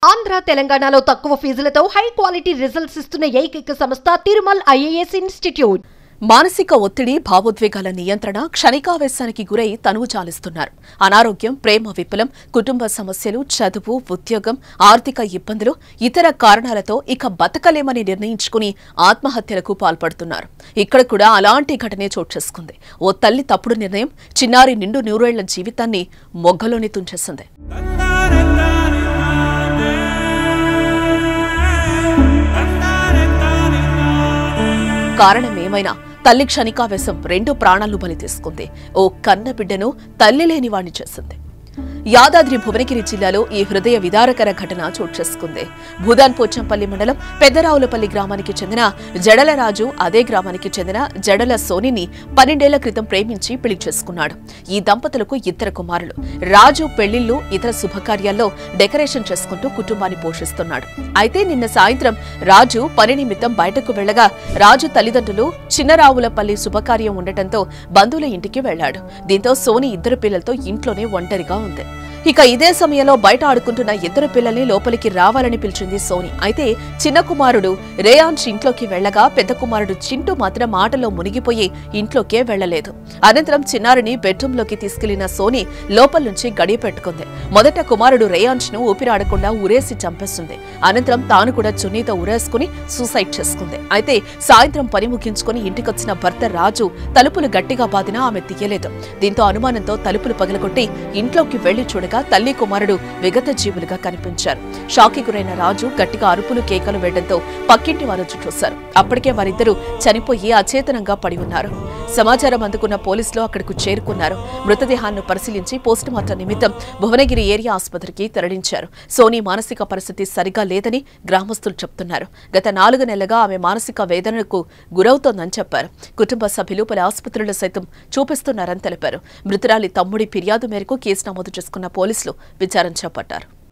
ఆంధ్ర తెలంగాణలో తక్కువ ఫీజులతో high quality results ఇస్తున్న ఏకైక సంస్థ తిరుమల్ ఐఏఎస్ ఇన్స్టిట్యూట్ మానసిక ఒత్తిడి భావోద్వేగాల నియంత్రణ క్షణికావేశానికి గురై తనువు చాలిస్తున్నారు అనారోగ్యం ప్రేమ విఫలం కుటుంబ సమస్యలు చదువు ఉద్యోగం ఆర్థిక ఇబ్బందులు ఇతర కారణాలతో ఇక బతకలేమని నిర్ణయించుకుని ఆత్మహత్యలకు పాల్పడుతున్నారు ఇక్కడ కూడా అలాంటి ఘటనే చోటు చేసుకుంది ఓ తల్లి తప్పుడు నిర్ణయం చిన్నారి నిండు నూరేళ్ల జీవితాన్ని మొగ్గలోని తుంచేసింది కారణం ఏమైనా తల్లి క్షణికావేశం రెండు ప్రాణాలు బలి తీసుకుంది ఓ కన్న బిడ్డను తల్లి లేని వాణ్ణి చేసింది యాదాద్రి భువనగిరి జిల్లాలో ఈ హృదయ విదారకర ఘటన చోటు చేసుకుంది భూదాన్ పోచంపల్లి మండలం పెద్దరావులపల్లి గ్రామానికి చెందిన జడల రాజు అదే గ్రామానికి చెందిన జడల సోనిని పన్నెండేళ్ల క్రితం ప్రేమించి పెళ్లి చేసుకున్నాడు ఈ దంపతులకు ఇద్దరు కుమారులు రాజు పెళ్లిళ్లు ఇతర శుభకార్యాల్లో డెకరేషన్ చేసుకుంటూ కుటుంబాన్ని పోషిస్తున్నాడు అయితే నిన్న సాయంత్రం రాజు పని నిమిత్తం బయటకు వెళ్లగా రాజు తల్లిదండ్రులు చిన్నరావులపల్లి శుభకార్యం ఉండటంతో బంధువుల ఇంటికి వెళ్లాడు దీంతో సోని ఇద్దరు పిల్లలతో ఇంట్లోనే ఒంటరిగా ఉంది ఇక ఇదే సమయంలో బయట ఆడుకుంటున్న ఇద్దరు పిల్లల్ని లోపలికి రావాలని పిలిచింది సోని అయితే చిన్న కుమారుడు రేయాన్ష్ ఇంట్లోకి వెళ్లగా పెద్ద కుమారుడు చింటూ మాత్రం ఆటలో మునిగిపోయి ఇంట్లోకే వెళ్లలేదు అనంతరం చిన్నారిని బెడ్రూంలోకి తీసుకెళ్లిన సోని లోపల నుంచి గడియ పెట్టుకుంది మొదట కుమారుడు రేయాన్ష్ ను ఊపిరాడకుండా ఉరేసి చంపేస్తుంది అనంతరం తాను కూడా చున్నీతో ఉరేసుకుని సూసైడ్ చేసుకుంది అయితే సాయంత్రం పని ముగించుకుని ఇంటికొచ్చిన భర్త రాజు తలుపులు గట్టిగా బాదినా ఆమె తీయలేదు దీంతో అనుమానంతో తలుపులు పగలగొట్టి ఇంట్లోకి వెళ్లి చూడగా తల్లి కుమారుడు విగత జీవులుగా కనిపించారు షాకి గురైన రాజు గట్టిగా అరుపులు కేకలు వేయడంతో పక్కింటి వారు చూశారు అప్పటికే వారిద్దరూ చనిపోయి అచేతనంగా పడి ఉన్నారు సమాచారం అందుకున్న పోలీసులు అక్కడకు చేరుకున్నారు మృతదేహాన్ని పరిశీలించి పోస్టుమార్టం నిమిత్తం భువనగిరి ఏరియా ఆసుపత్రికి తరలించారు సోనీ మానసిక పరిస్థితి సరిగా లేదని గ్రామస్తులు చెప్తున్నారు గత నాలుగు నెలలుగా ఆమె మానసిక వేదనకు గురవుతోందని చెప్పారు కుటుంబ సభ్యులు పలు ఆసుపత్రులు సైతం చూపిస్తున్నారని తెలిపారు మృతురాలి తమ్ముడి ఫిర్యాదు మేరకు కేసు నమోదు చేసుకున్న పోలీసులు విచారణ చేపట్టారు